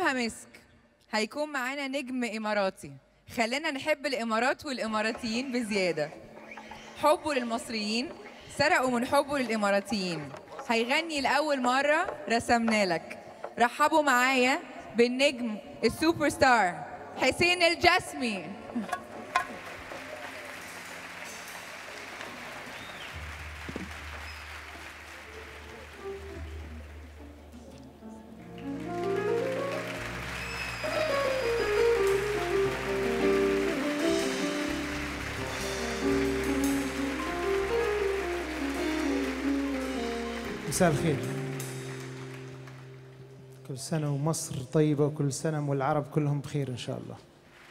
ختامها مسك هيكون معانا نجم إماراتي خلينا نحب الإمارات والإماراتيين بزيادة حبه للمصريين سرقوا من حبه للإماراتيين هيغني لأول مرة رسمنا لك رحبوا معايا بالنجم السوبر ستار حسين الجسمي مساء الخير كل سنة ومصر طيبة وكل سنة والعرب كلهم بخير إن شاء الله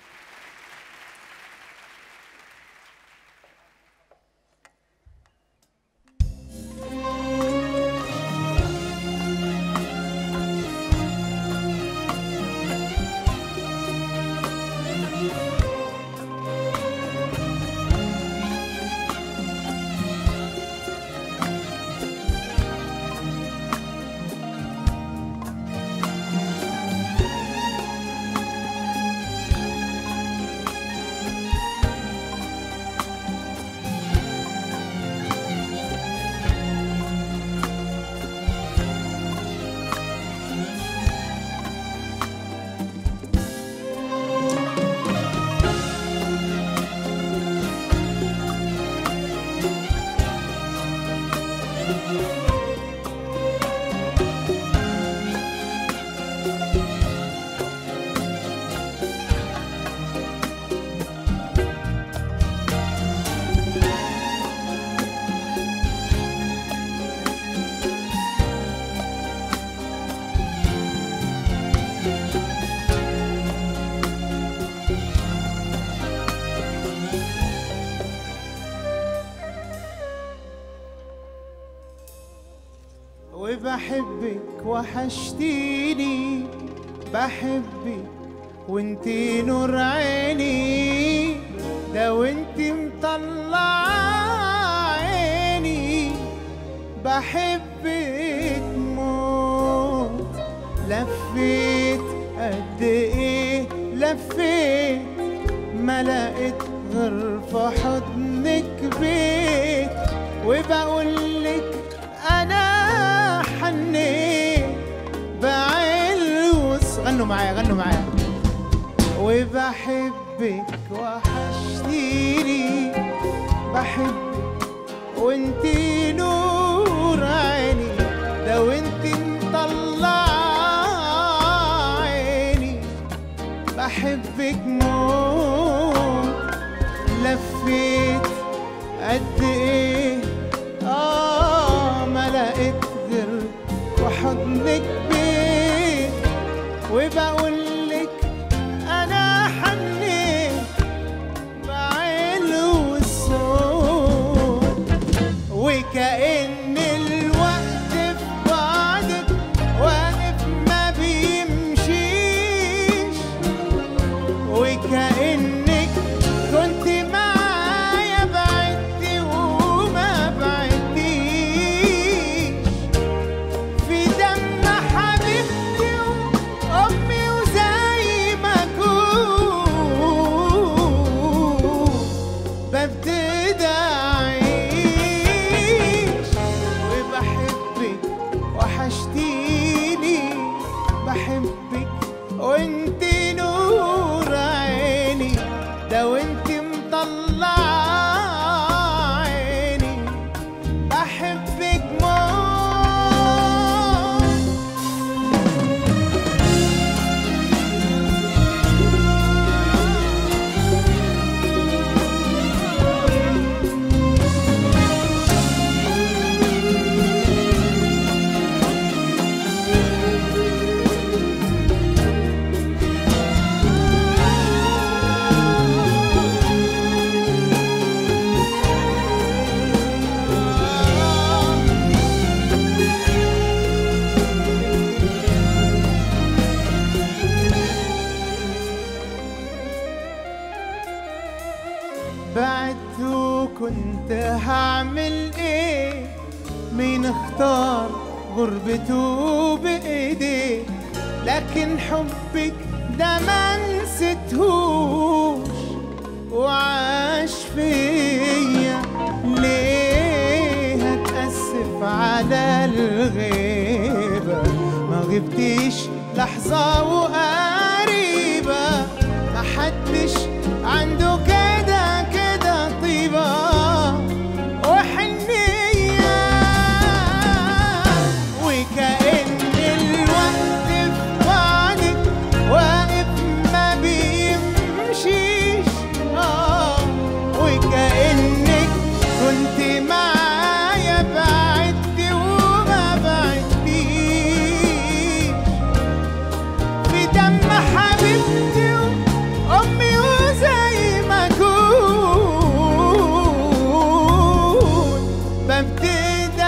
وبحبك وحشتيني بحبك وانتي نور عيني ده وانتي مطلع عيني بحبك موت لفيت قد ايه لفيت ما لقيت غير في حضنك بيت وبقولك انا حنيت بعلوس غنوا معايا غنوا معايا وبحبك وحشتيني بحبك وانتي نور عيني ده وانتي مطلع عيني بحبك موت لفيت قد ايه اه ما لقيت غير وحضنك بيت وبقولك انا حنيت بعلو الصوت وكأن الوقت في بعدك واقف ما بيمشيش وكأنك كنت معايا بعدتي وما بعدتيش في دم حبيبتي وأمي وزي ما كنت ببتدي أعيش وبحبك وحشتيني بحبك وانت نور عيني ده وانت مطلع عيني بحبك موت بعت وكنت هعمل ايه مين اختار غربته بايديه لكن حبك ده ما نسيتهوش وعاش فيا ليه هتأسف على الغيبة ما غبتيش لحظة وقريبة ما حدش عنده كده كده طيبة وحنية وكأن الوقت في بعدك واقف ما بيمشيش آه وكأنك كنت معايا بعدتي وما بعدتيش في دم حبيبتي وأمي وزي ما أكون ببتدي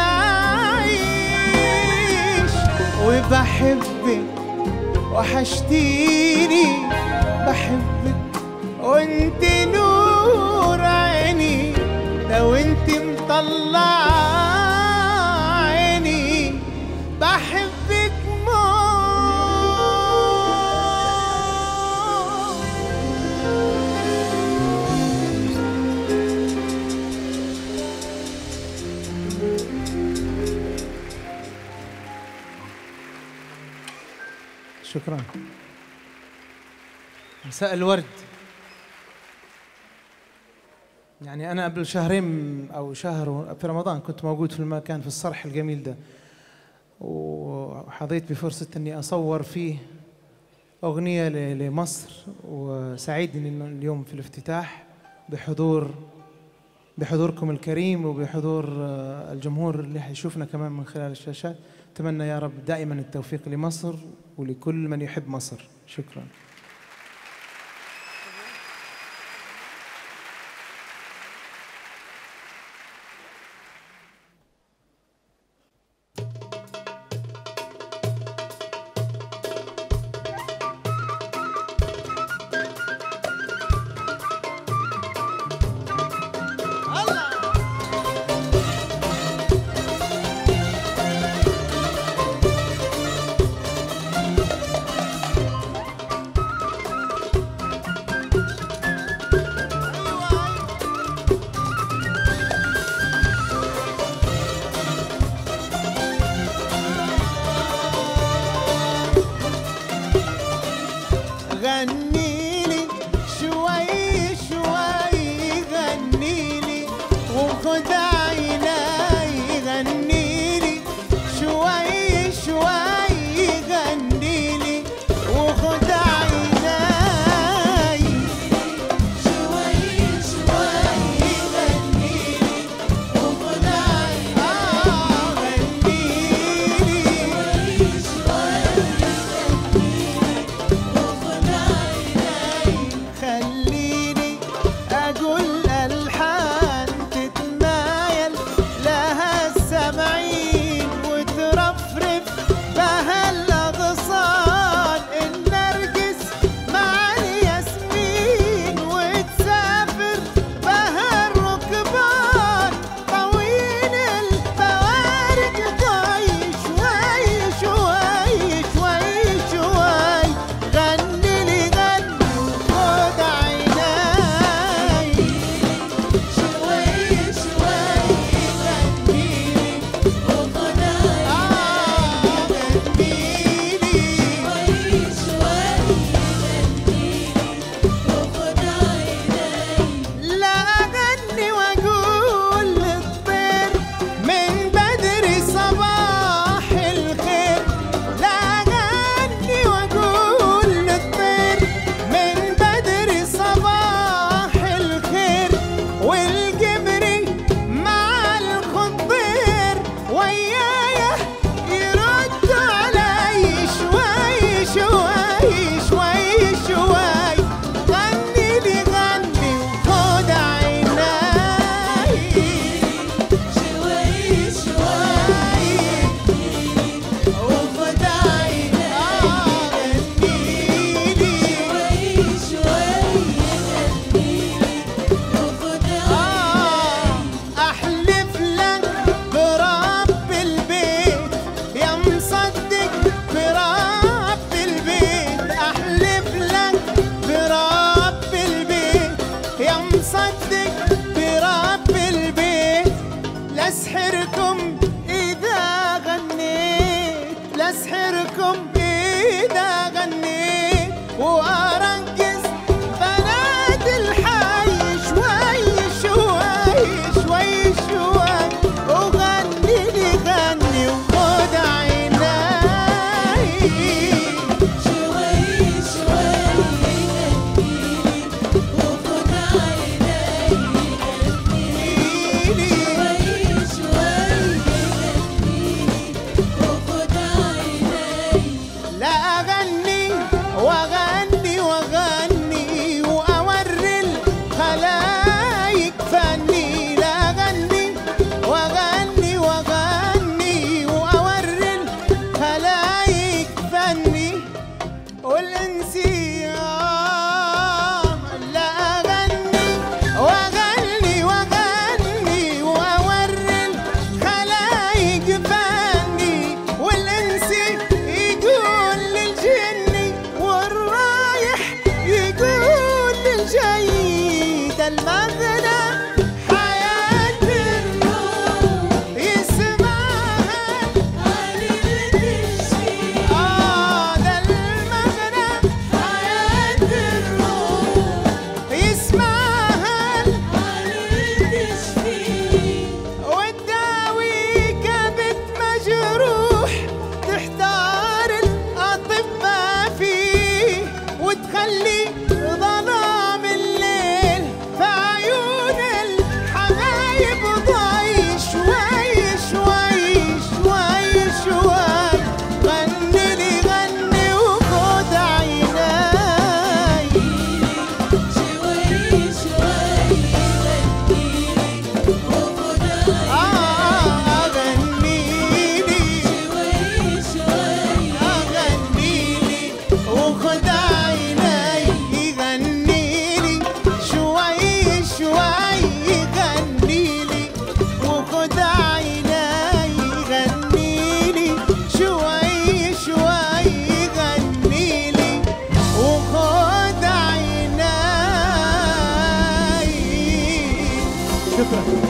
أعيش وبحبك وحشتيني بحبك وانت نور عيني لو انت مطلعة عيني بحبك موت شكرا مساء الورد يعني أنا قبل شهرين أو شهر في رمضان كنت موجود في المكان في الصرح الجميل ده وحظيت بفرصة أني أصور فيه أغنية ل- لمصر وسعيدني إنه اليوم في الافتتاح بحضور بحضوركم الكريم وبحضور آه، الجمهور اللي حيشوفنا كمان من خلال الشاشات أتمنى يا رب دائما التوفيق لمصر ولكل من يحب مصر شكرا غني لي شوي شوي غني لي وخد عيني غني لي شوي شوي غني لي وخد عيني شوي شوي غني لي وخد عيني آه غني لي وتخلي ظلام الليل في عيون الحبايب ضاي شوي شوي شوي شوي غني لي غني وخد عيناي شوي شوي آه غني لي شوي شوي غني لي وخد عيني غني لي شوي شوي غني لي وخد عيني غني لي شوي شوي غني لي وخد عيني شكرا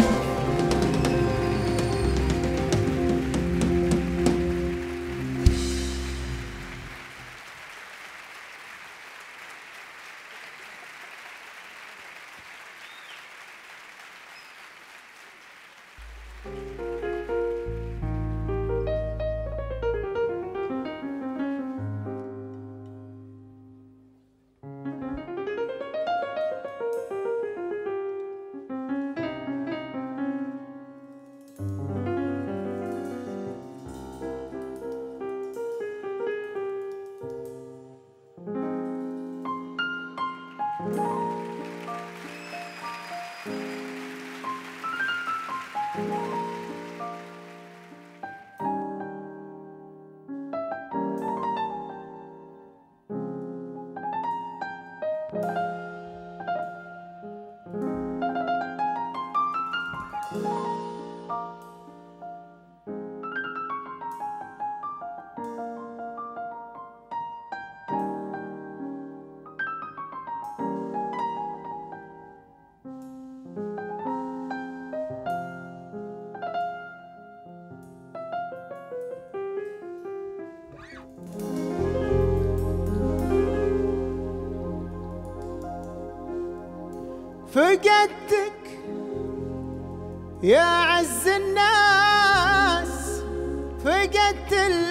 فقدتك يا عز الناس فقدت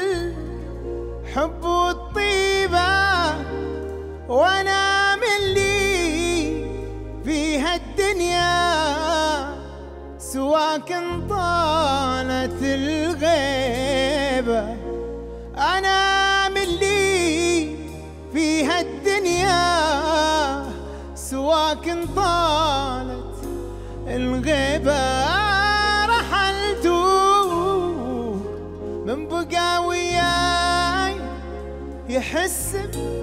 الحب والطيبة وانا من لي في هالدنيا سواك طالت الغيبة انا من لي في هالدنيا سواك طالت الغيبة رحلت من بقى وياي يحس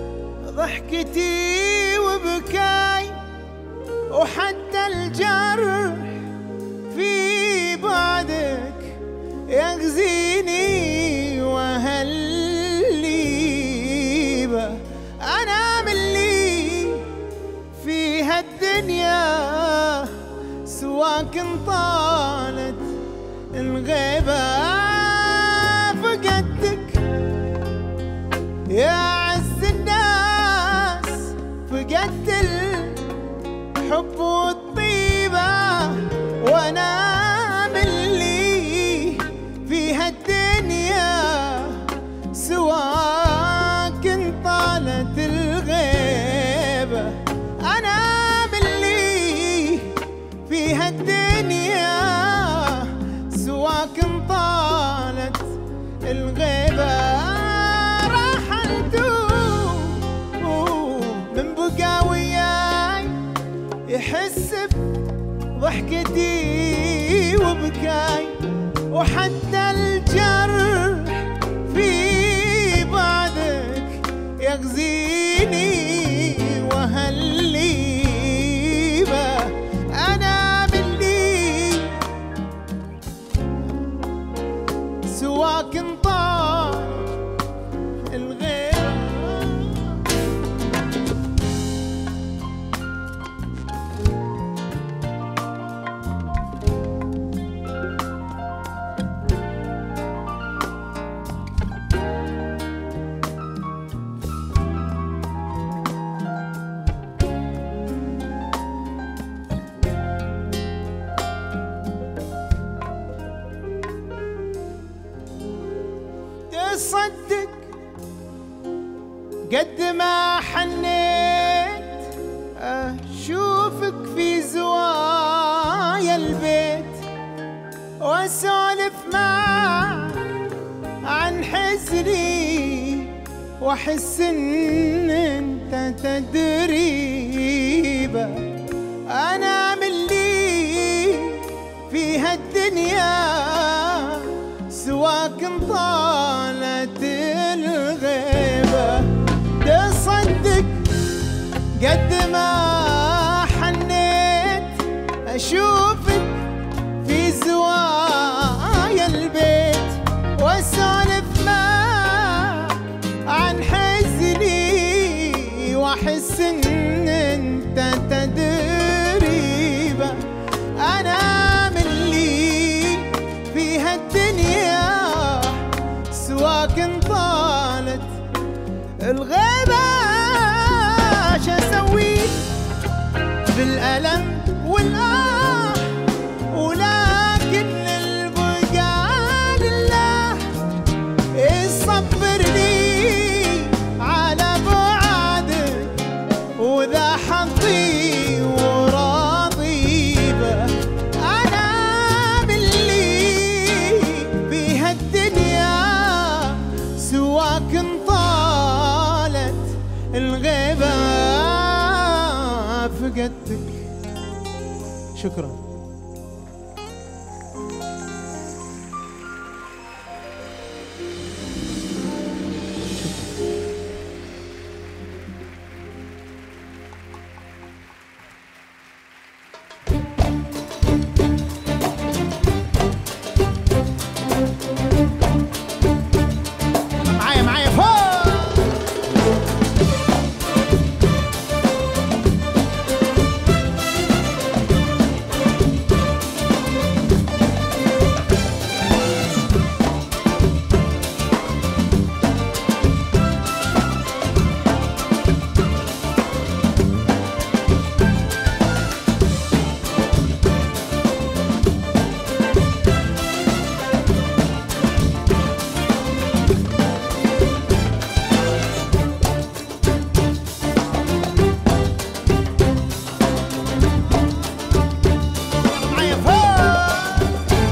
بضحكتي وبكاي وحتى الجرح في بعدك يغزيني وهالليبة أنا من لي في هالدنيا سواك طالت الغيبة فقدتك يا عز الناس فقدت الحب والطيبة وانا من لي في هالدنيا سواك طالت الغيبة انا من لي في هالدنيا سواك طالت الغيبة رحلت من بقى وياي يحس بضحكتي وبكاي وحتى الجرح في بعدك يغزيني وهالليبة أنا باللي سواك طال الغير حزني واحس ان انت تدريبه انا من لي في هالدنيا سواك طالت الغيبه تصدق قد ما حنيت اشوفك في زوايا البيت واسولف معك عن حزني واحس ان انت تدريبه انا من لي في هالدنيا سواك طالت الغيبة شو اسوي بالألم والآه ولكن البقاء لله يصبرني على بعدك وذا حظي وراضي به أنا من لي في هالدنيا سواك طالت الغيبة فقدتك شكرا معايا معايا فوق معايا فوق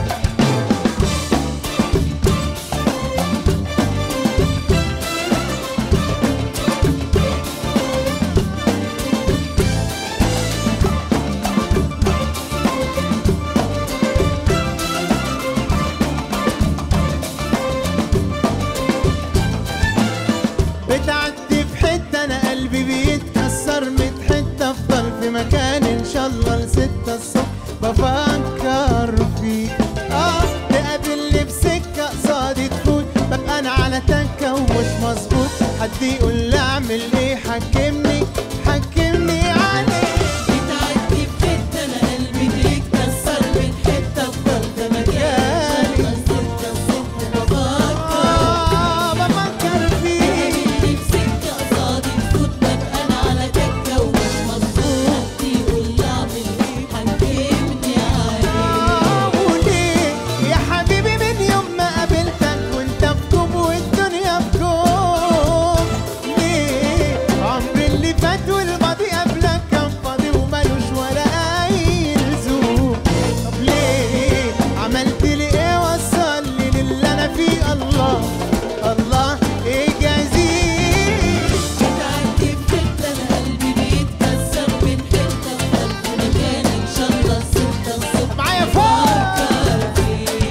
بتعدي في حتة أنا قلبي بيتكسر ميت حتة أفضل في مكان إن شاء الله لستة الصبح بفكر فيك آه تقابلني بسكة قصادي تفوت ببقى أنا على تكة ومش مظبوط حد يقول لي أعمل إيه حكمني حكمني عليك بتعدي في حتة أنا قلبي بيتكسر من حتة أفضل في مكاني ستة الصبح بفكر آه بفكر فيك اللي في سكة قصادي تفوت ببقى أنا على تكة ومش مظبوط حد يقول لي أعمل إيه حكمني عليه وليه يا حبيبي من يوم ما قابلتك وانت في كوب والدنيا في كوب ليه عمري اللي فات والماضي قبلك كان فاضي ومالوش ولا اي لزوم طب ليه عملت لي ايه وصلني للي انا فيه الله الله ايه جازيك بتعدي في حتة أنا قلبي بيتكسر من حتة أفضل في مكاني إن شاء الله ستة الصبح معايا فوق بفكر فيك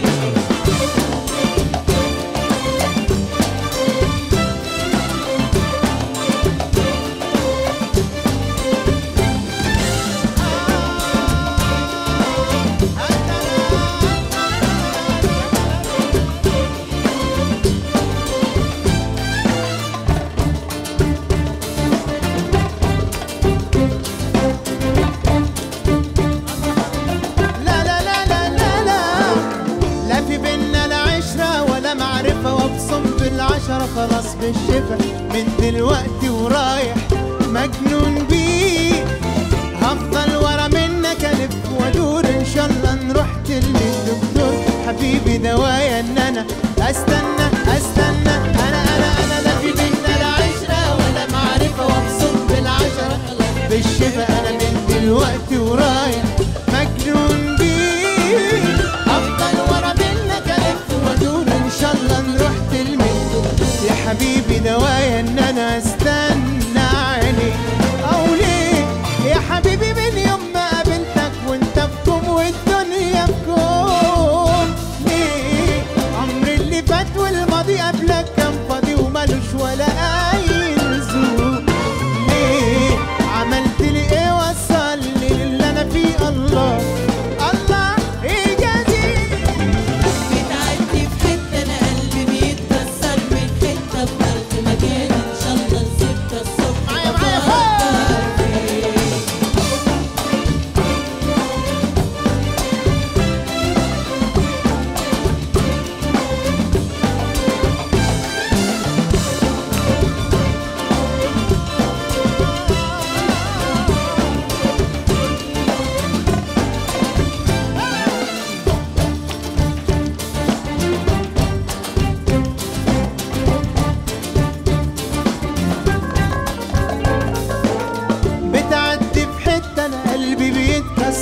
لا لا لا لا لا لا لا في بينا لا عشرة ولا معرفة وابصم بالعشرة خلاص بالشفا من دلوقتي ورايح مجنون بيك هفضل ورا منك الف وادور ان شاء الله نروح للدكتور حبيبي دوايا ان انا استنى استنى انا انا انا لا في بينا لا عشرة ولا معرفة وابصم بالعشرة بالشفا انا من دلوقتي ورايح مجنون بيك افضل ورا منك الف وادور ان شاء الله نروح للدكتور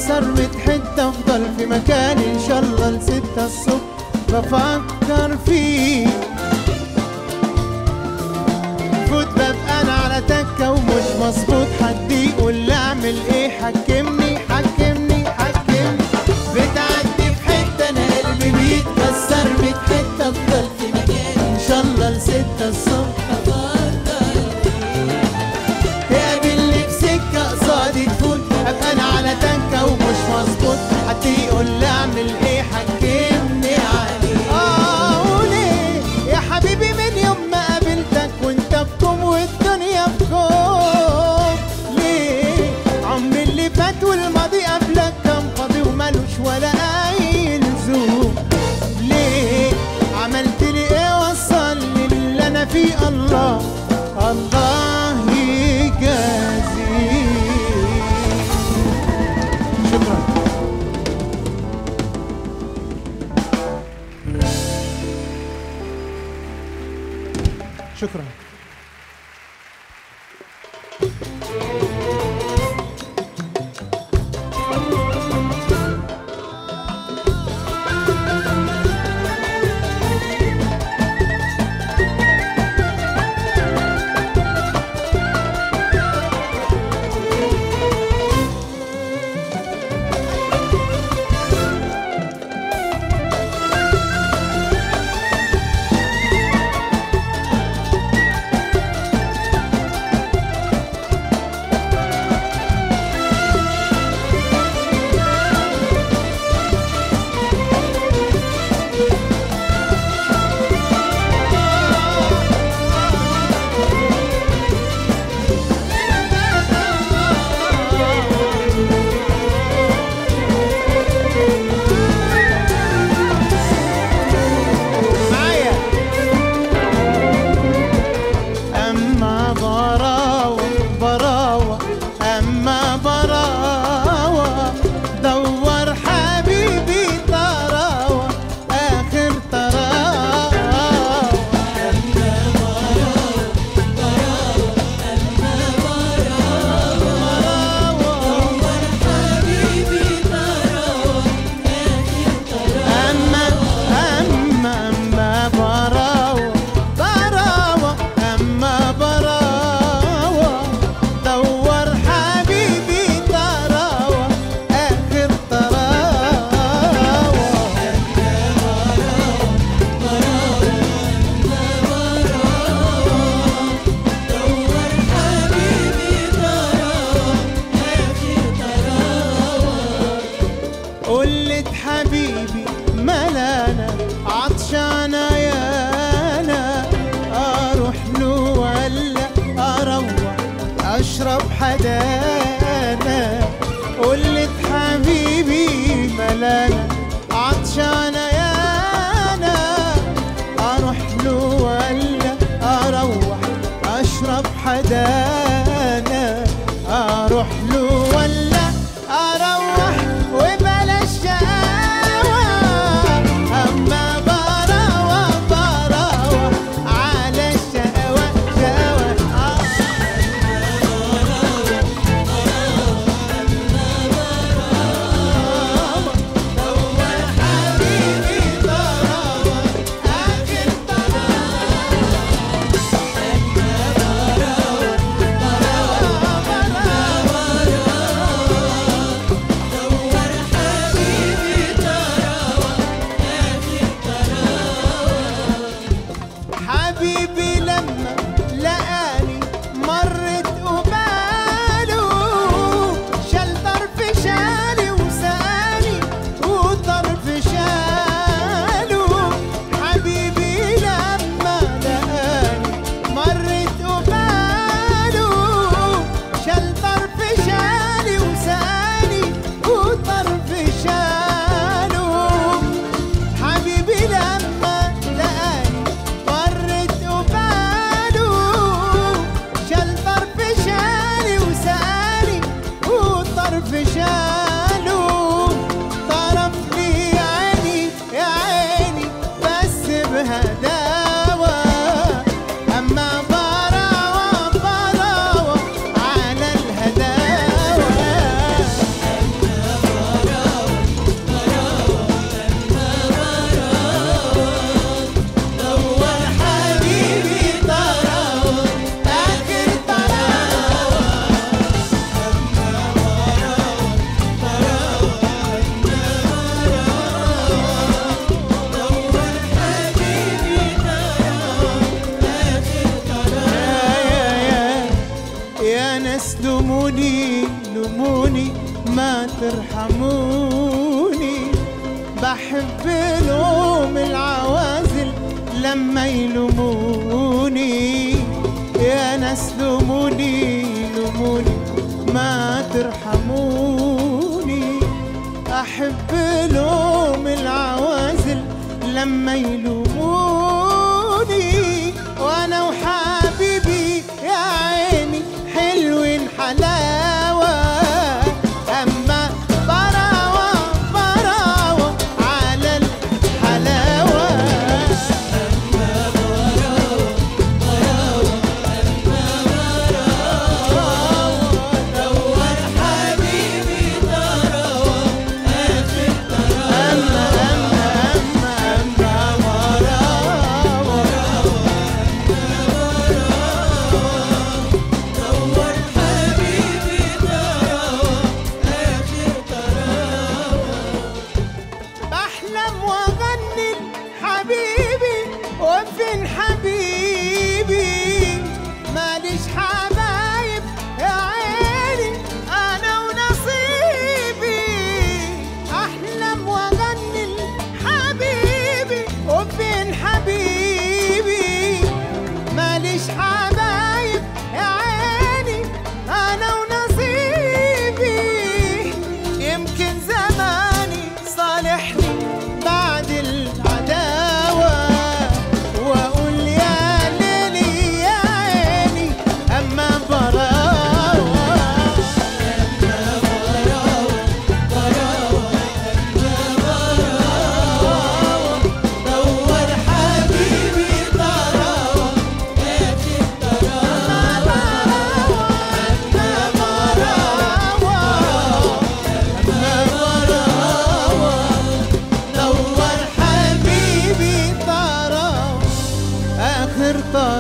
اتكسر متحد افضل في مكاني ان شاء الله لستة الصبح بفكر فيه فوت ببقى انا على تكة ومش مظبوط حد يقول لي اعمل ايه حكمني حكمني حكمني بتعدي في حتة انا قلبي بيتكسر متحد افضل في مكاني ان شاء الله لستة الصبح تقابلني في سكة قصادي تفوت ابقى انا على تنكة ومش مظبوط حد يقول لي اعمل ايه حكمني عليه اه وليه يا حبيبي من يوم ما قابلتك وانت بكم والدنيا بكم ليه عمري اللي فات والماضي قبلك كان فاضي ومالوش ولا اي لزوم ليه عملت لي ايه وصلني اللي انا فيه الله الله يجازيك شكرا شكرا معايا أما براوة براوة أما براوة دور حبيبي طراوة آخر طراوة أما أما أما براوة براوة أما براوة دور حبيبي طراوة آخر طراوة قلت حبيبي ملانا عطشانة يانا اروح له ولا اروح اشرب حدانا قلت حبيبي ملانا عطشانة يانا اروح له ولا اروح اشرب حدانا اروح له ولا اروح وبلاش شقاوة اما براوة براوة على الشقاوة شقاوة آه. دور حبيبي لوموني لوموني ما ترحموني بحب لوم العوازل لما يلوموني يا ناس لوموني لوموني ما ترحموني أحب لوم العوازل لما يلوموني وأنا وحبيبي يا عيني حلوين حلاوة أما براوة براوة على الحلاوة أما أما أما أما براوة بحلم واغني حبيبي وفين حبيبي ماليش حبايب يا عيني انا ونصيبي احلم واغني حبيبي وفين حبيبي ماليش حبايب يا عيني انا ونصيبي يمكن زماني صالحني بعد العداوة وأقول يا ليلي يا عيني أما براوة دور حبيبي طراوة دور حبيبي طراوة آخر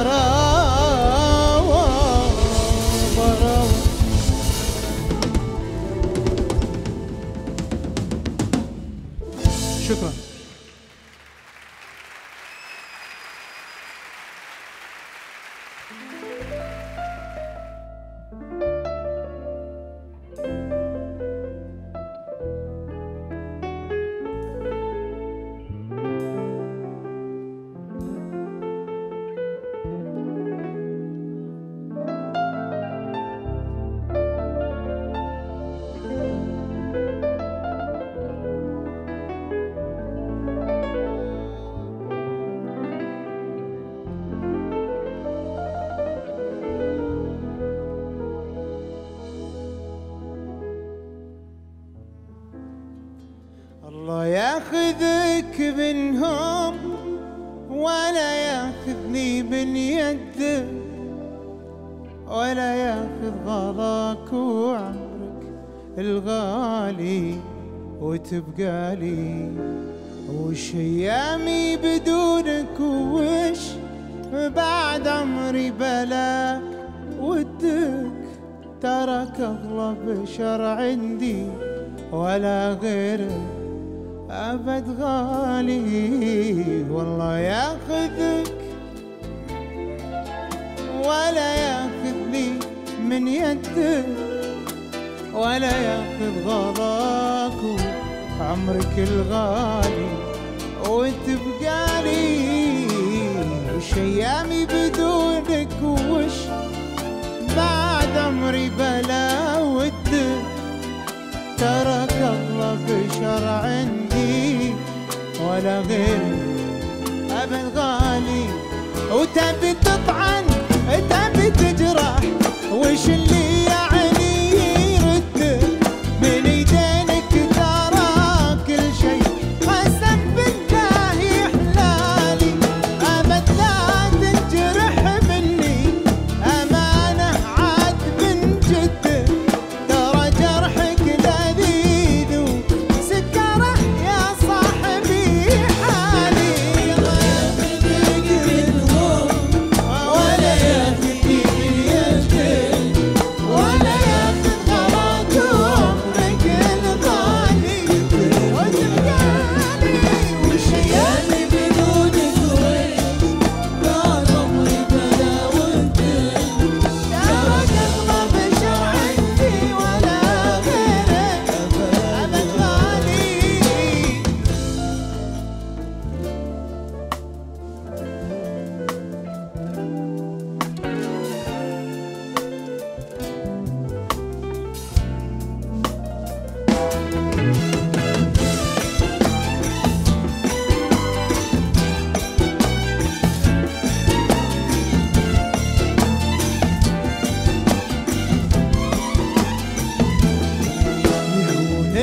طراوة براوة شكرا الله ياخذك منهم ولا ياخذني من يدك ولا ياخذ غلاك وعمرك الغالي وتبقى لي وش ايامي بدونك وش بعد عمري بلاك ودك ترك اغلى بشر عندي ولا غيرك أبد غالي والله ياخذك ولا ياخذني من يدك ولا ياخذ غلاك عمرك الغالي وتبقى لي وش ايامي بدونك وش بعد عمري بلا ودك ترك الله بشر عندي ولا غير ابد غالي وتبي تطعن تبي تجرح وش اللي يعني يرد من ايدينك ترى كل شيء قسم بالله يحلالي ابد لا تنجرح مني امانه عاد من جدك ترى جرحك لذيذ وسكره يا صاحبي حالي منهم ولا ياخذني من يدك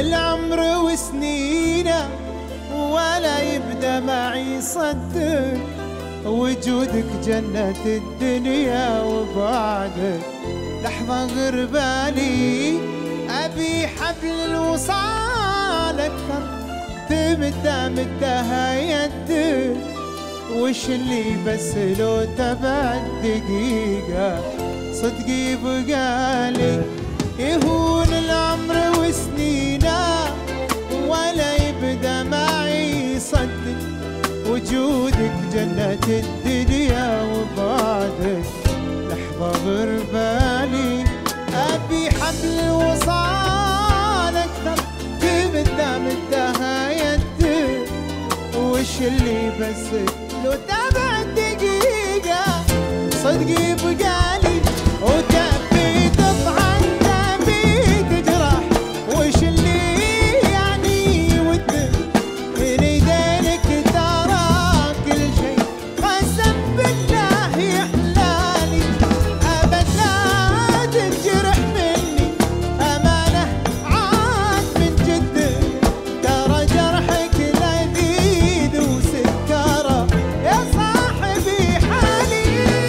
العمر وسنينه ولا يبدا معي صدق وجودك جنة الدنيا وبعدك لحظة غربالي أبي حبل الوصال أكثر تمدى مدها يدك وش اللي بس لو تبعد دقيقة صدقي بقالي يهون العمر وسنينه ولا يبدا معي صدق وجودك جنة الدنيا وبعدك لحظة غربالي أبي حبل الوصال أكثر تبدا مدها يدك وش اللي بس لو تبع دقيقة صدقي بقالي وتبي تطعن تبي تجرح وش اللي يعني ودك من ايدينك ترى كل شيء قسم بالله يحلالي ابد لا تنجرح مني امانه عاد من جدك ترى جرحك لذيذ وسكره يا صاحبي حالي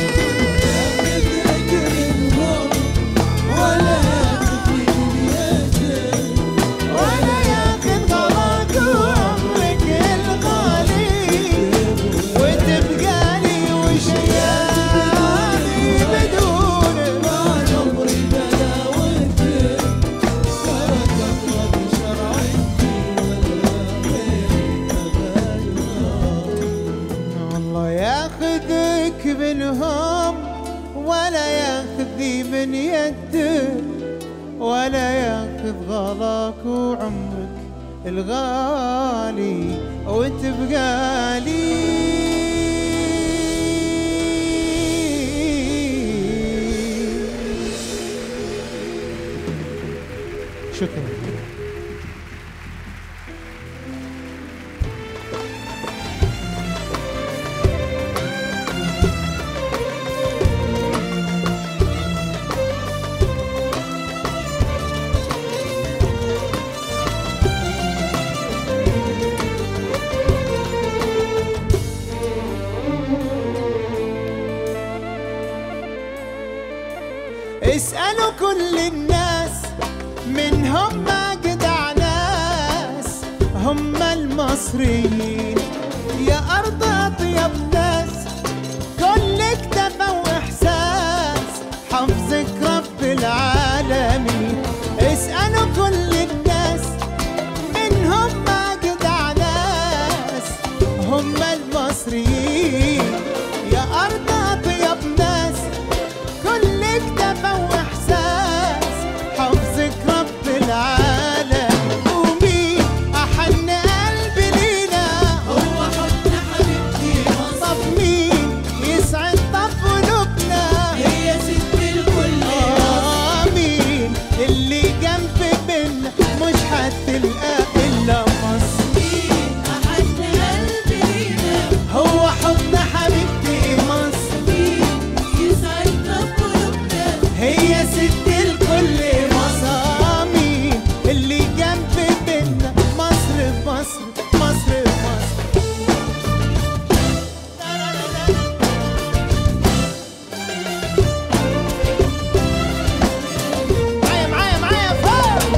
ولا ياخذ غلاك وعمرك الغالي وتبقى لي وش يعني بدون ما عمري بلا ودك ترك اقرب الله ياخذك منهم ولا ياخذني من يدك ولا ياخذ غلاك وعمرك الغالي وتبقى لي شكرا اسألوا كل الناس منهم ما جدع ناس هم المصريين يا أرض أطيب ناس كل اكتفى وإحساس حفظك رب العالمين اسألوا كل الناس منهم ما جدع ناس هم المصريين يا أرض أطيب ناس كل اكتفى واحساس حفظك رب العالم ومين احن قلبي لينا هو حضن حبيبتي مصر طب مين يسعد طب قلوبنا هي ست الكل آه مين اللي جنب بينا مش هتلقى الا مصر مين أحن قلبي لينا هو حضن حبيبتي مصر مين يسعدنا بقلوبنا هي ست الكل مصر مين اللي جنب بينا مصر في مصر مصر في مصر معايا معايا معايا فوق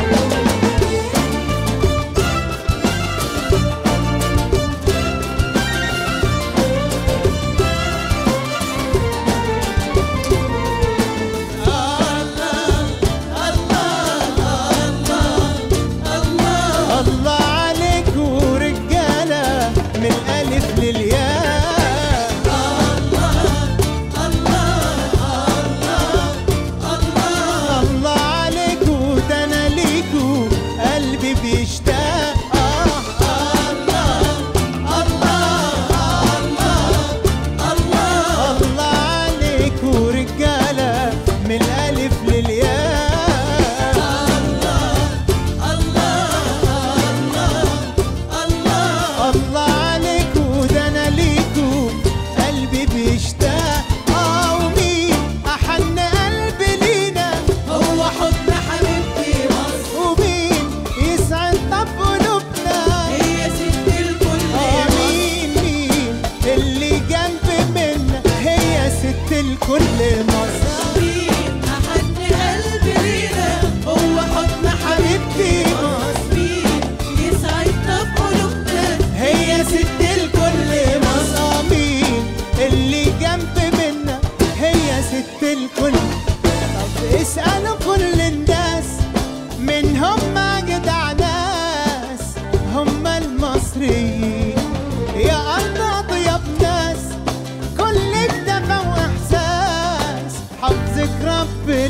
الله عليك ورجالة من الألف للياء الله عليكو ده أنا ليكو قلبي بيشتاق آه الله عليكو رجالة من الألف للياء الله عليكو ده انا ليكو قلبي بيشتاق اه ومين احن قلبي لينا هو حضن حبيبتي مصر ومين يسعد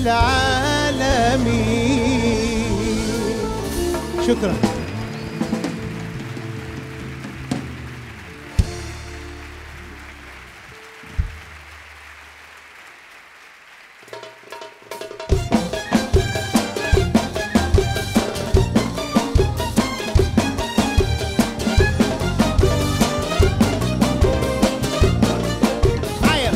العالمين شكرا معايا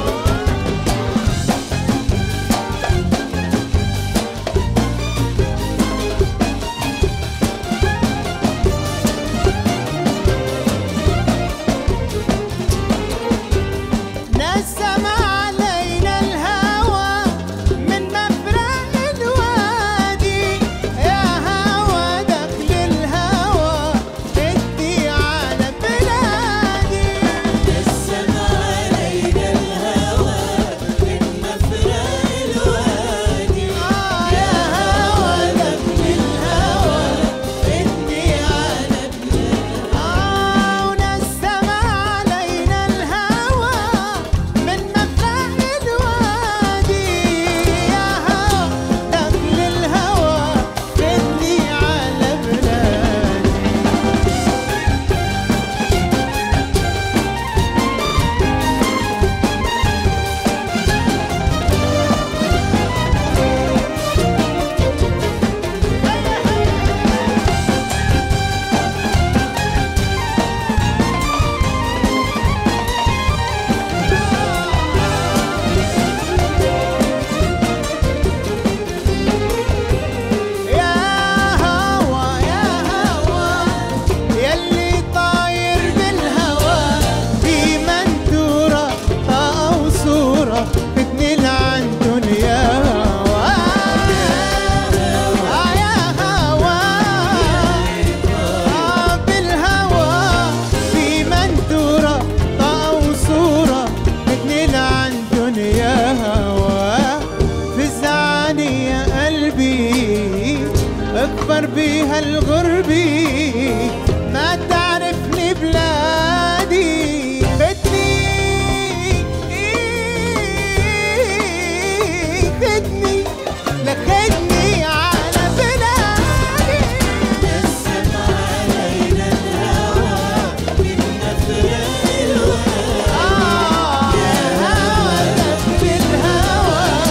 نسم علينا الهوى من مفرق الوادي يا هوى دخل الهوى ادي على بلادي نسم علينا الهوى من مفرق الوادي يا هوى دخل الهوى ادي على آه ونسم علينا الهوى من مفرق الوادي يا هوى دخل الهوى ادي على بلادي يا هوا يا هوا يلي طاير بالهوا في منتورة طاقة وصورة بتنيل عن دنيا هوا آه يا هوا آه بالهوا في منتورة طاقة وصورة بتنيل عن دنيا هوا فزعني يا قلبي اكبر بيها الغربي ما تعرفني بلادي خدني خدني لخدني على بلادي نسم علينا الهوى من مفرق الوادي آه يا هوا دخل الهوى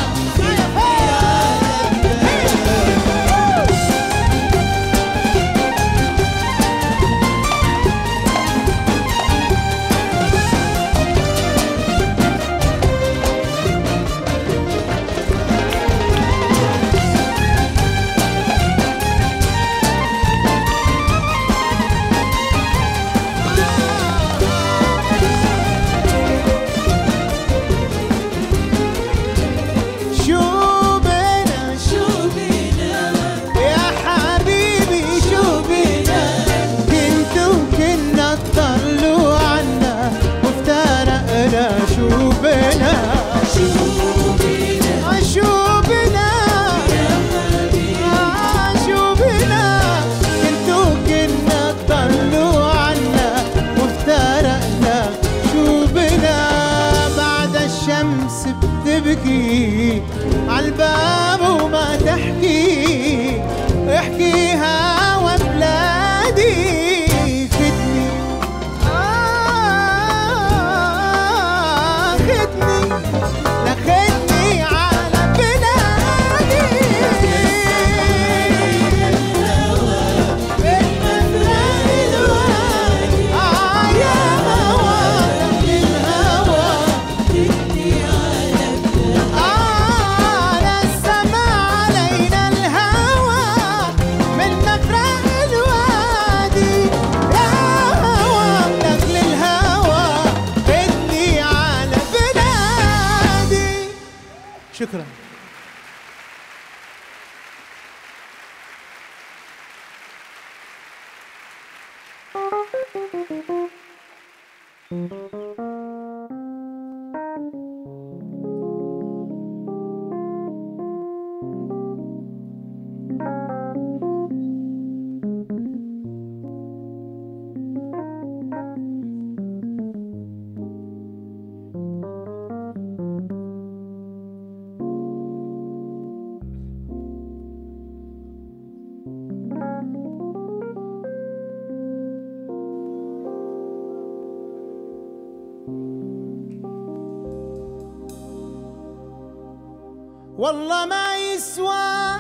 والله ما يسوى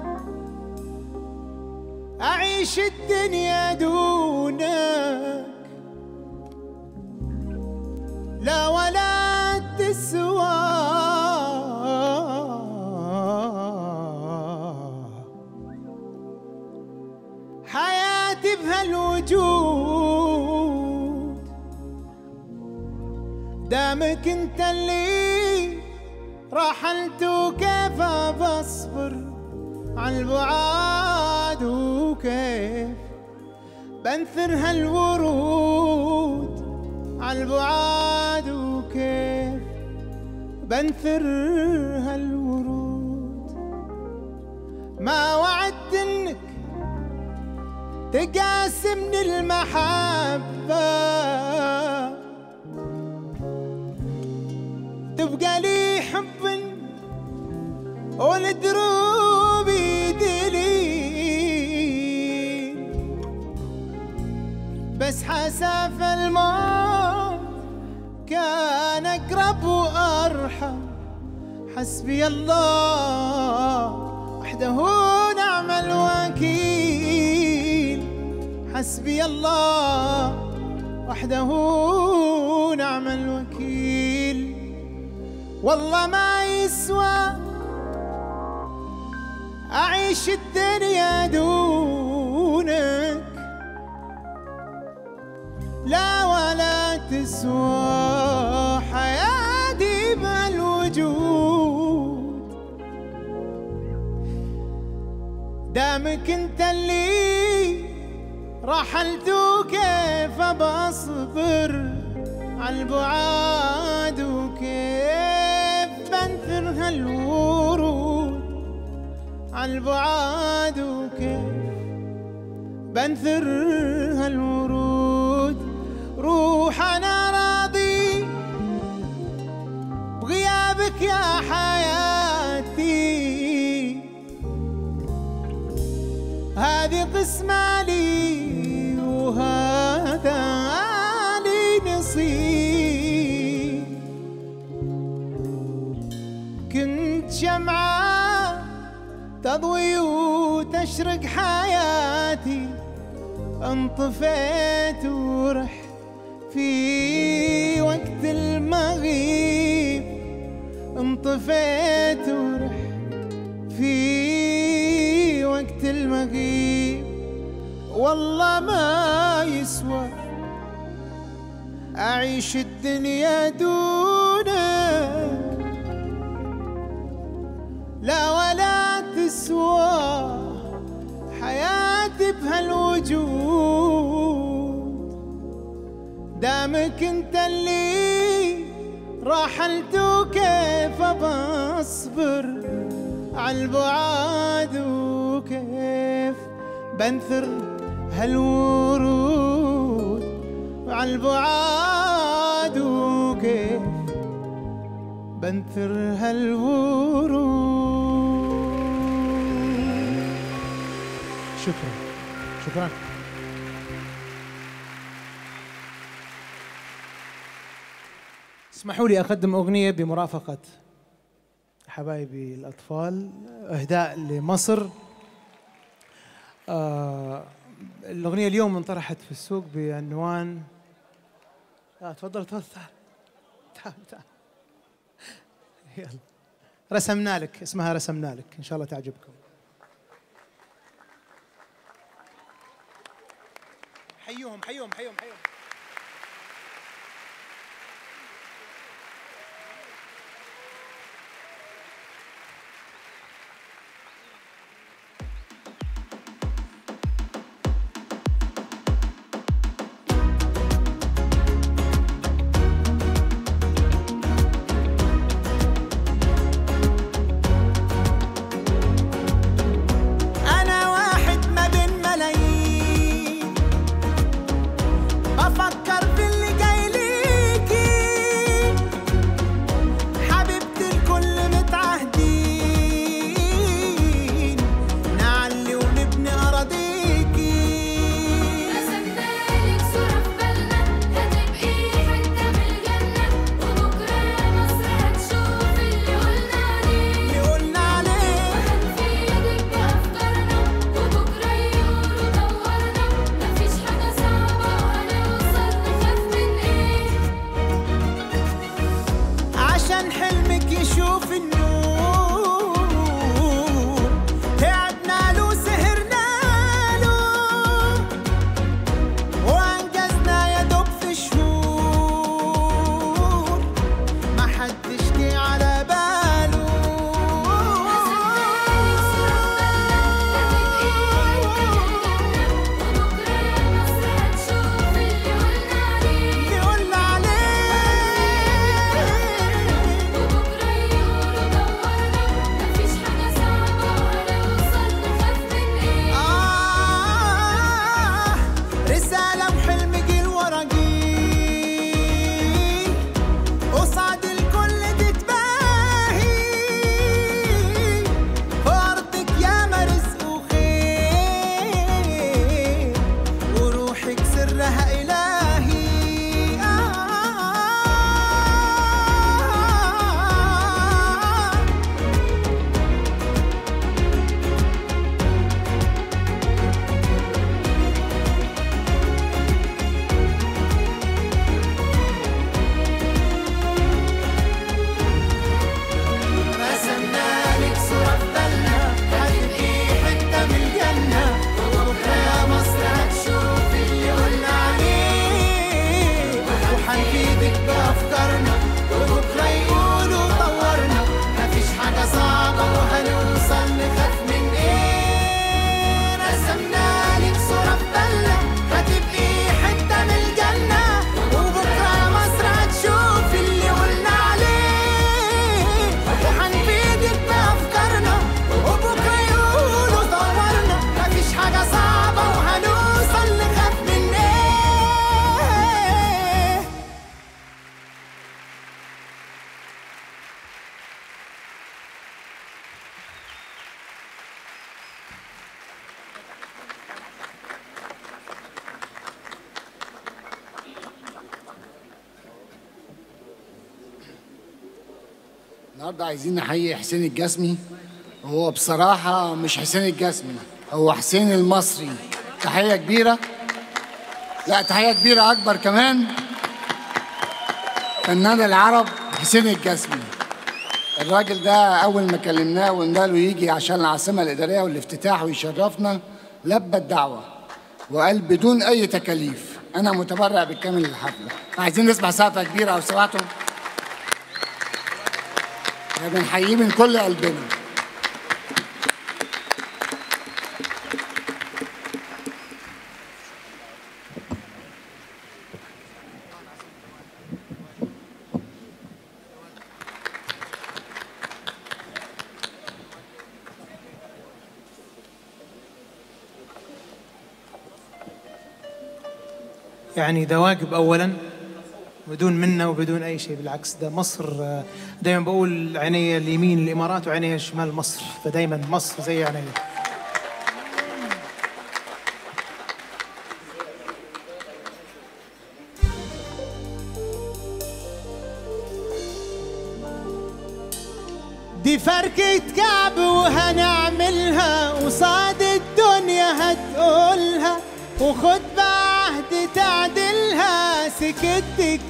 أعيش الدنيا دونك لا ولا تسوى حياتي بهالوجود دامك انت اللي رحلت وكيف بصبر على البعاد وكيف بنثر هالورود على البعاد وكيف بنثر هالورود ما وعدت انك تقاسمني المحبة تبقى لي حب والدروب دليل بس حساف الموت كان أقرب وأرحم حسبي الله وحده نعم الوكيل حسبي الله وحده نعم الوكيل والله ما يسوى أعيش الدنيا دونك لا ولا تسوى حياتي بالوجود دامك انت اللي رحلت وكيف بصبر على البعاد وكيف بنثر هالورود على البعاد وكيف بنثر هالورود روح انا راضي بغيابك يا حياتي هذه قسمة لي وهذا لي نصيب كنت شمعة تضوي وتشرق حياتي انطفيت ورحت في وقت المغيب انطفيت ورحت في وقت المغيب والله ما يسوى أعيش الدنيا دونك لا ولا تسوى حياتي بهالوجود دامك انت اللي رحلت وكيف بصبر عالبعاد وكيف بنثر هالورود عالبعاد وكيف بنثر هالورود شكرا شكرا اسمحوا لي اقدم اغنيه بمرافقه حبايبي الاطفال اهداء لمصر آه الاغنيه اليوم انطرحت في السوق بعنوان آه تفضل تفضل تعال تعال تعال يلا رسمنا لك اسمها رسمنا لك ان شاء الله تعجبكم حيوهم حيوهم حيوهم حيوهم أنا واحد ما بين ملايين النهارده عايزين نحيي حسين الجسمي هو بصراحة مش حسين الجسمي هو حسين المصري تحية كبيرة لا تحية كبيرة أكبر كمان فنان العرب حسين الجسمي الراجل ده أول ما كلمناه وقلنا له يجي عشان العاصمة الإدارية والافتتاح ويشرفنا لبى الدعوة وقال بدون أي تكاليف أنا متبرع بالكامل للحفلة عايزين نسمع سقفة كبيرة أو سمعتوا بنحييه من كل قلبنا يعني ده واجب اولا بدون منا وبدون اي شيء بالعكس ده مصر دائما بقول عيني اليمين الامارات وعيني الشمال مصر فدائما مصر زي عيني دي فركة كعب وهنعملها قصاد الدنيا هتقولها وخد بعهد تعدلها سكت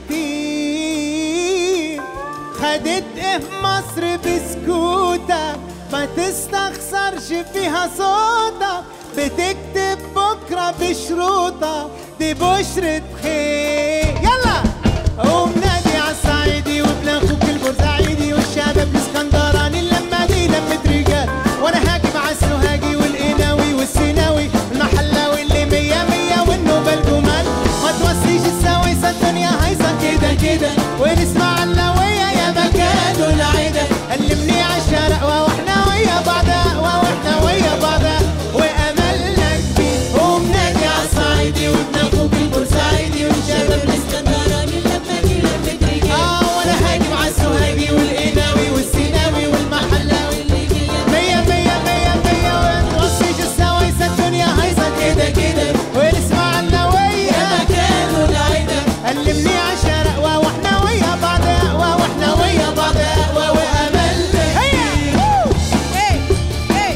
كتير خدت ايه مصر بسكوتة ما تستخسرش فيها صوتك بتكتب بكرة بشروطة دي بشرة خير يلا قوم نادي عالصعيدي وابن اخوك البورسعيدي والشباب الاسكندراني اللمة دي لمة رجال وانا هاجم عالسوهاجي والقناوي والسيناوي المحلاوي اللي مية مية والنوبة الجمال ما توصيش السويسة الدنيا هايصة كده كده ونسمع اللوية يا مكان العيدة علمني عالشارع واحنا ويا بعض واحنا ويا بعض واملنا كبير قوم نادي عالصعيدي وابن اخوك البورسعيدي والشباب الاسكندراني لما دي لمة رجال اه وانا هاجم عالسوهاجي والقناوي والسيناوي والمحلاوي اللي جاية مية مية مية مية ونوصيش السويسة الدنيا هايصة كده كده ونسمع يا اللوية مكان العيدة علمني عالشارع واحنا ويا بعض واحنا ويا بعض واملنا هيا Hey, hey.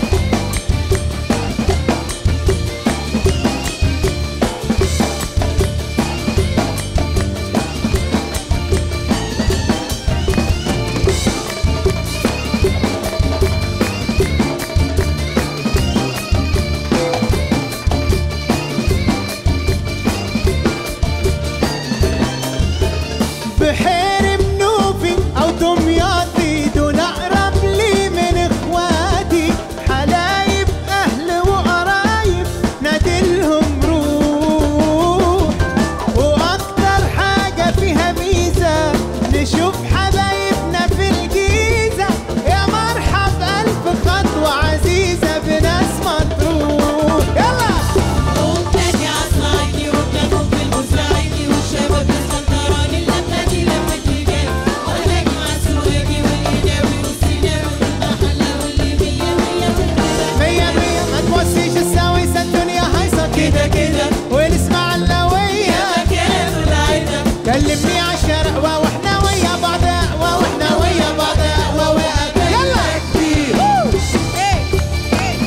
بحير منوفي او دمياطي دول اقرب لي من اخواتي حلايب اهل وقرايب نادلهم روح واكتر حاجه فيها ميزه نشوف حبايبنا في الجيزه يا مرحب الف خطوه عزيزه بناس مطروح يلا قوم نادي عالصعيدي وابن اخوك البورسعيدي والشباب الاسكندراني لما دي لمة رجال وانا هاجم عالسوهاجي والقناوي والسيناوي والمحلاوي اللي مية مية والنوبة مية مية ما توصيش السويسة الدنيا هايصة كده كده ونسمع اللوية مكان العيدة كلمني عالشارع واحنا ويا بعض واحنا ويا بعض يلا Hey, hey.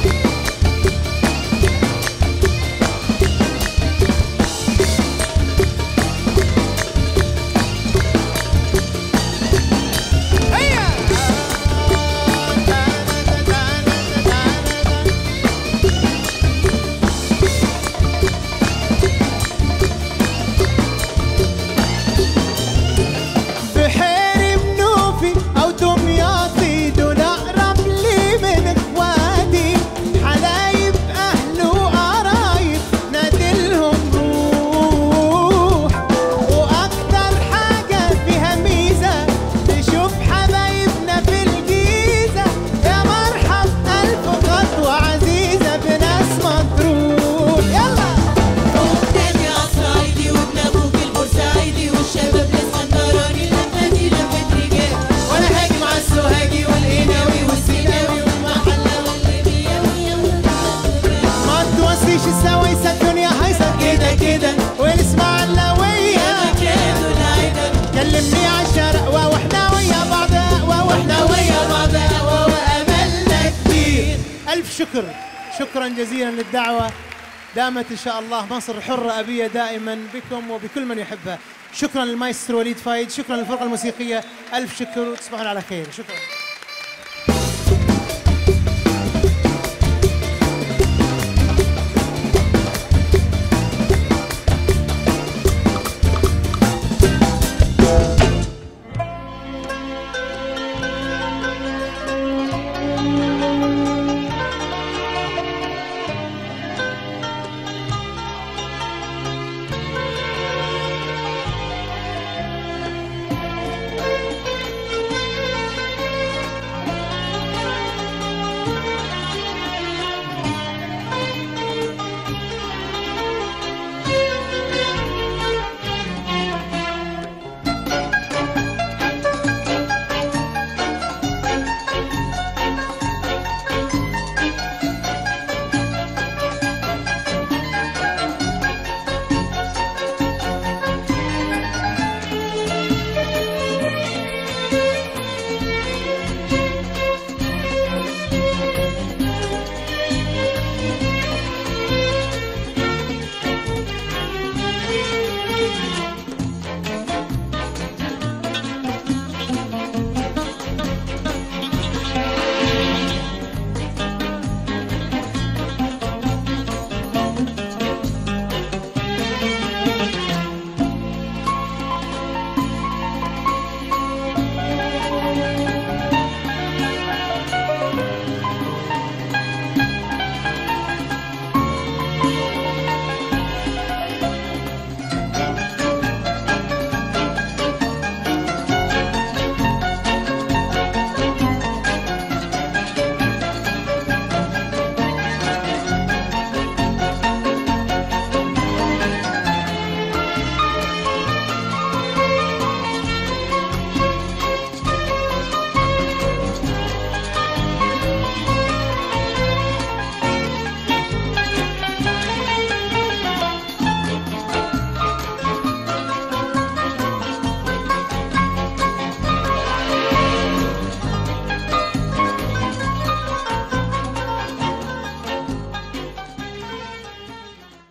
هيا بحير منوفي او دمياطي دول اقرب لي من اخواتي حلايب اهل وقرايب نادلهم روح واكتر حاجه فيها ميزه نشوف حبايبنا في الجيزه يا مرحب الف خطوه عزيزه بناس مطروح يلا قوم نادي عالصعيدي وابن اخوك البورسعيدي والشباب الاسكندراني لما دي لمة رجال وانا هاجم على السوهاجي والقناوي والسيناوي والمحلاوي اللي مية مية والنوبة ما توصيش السويسة الدنيا هايصة كده كده ونسمع اللوية مكان العيدة كلمني عالشارع واحنا ويا بعض واحنا ويا الشكر شكرا جزيلا للدعوة دامت إن شاء الله مصر حرة أبية دائما بكم وبكل من يحبها شكرا للمايسترو وليد فايد شكرا للفرقة الموسيقية ألف شكر وتصبحون على خير شكرا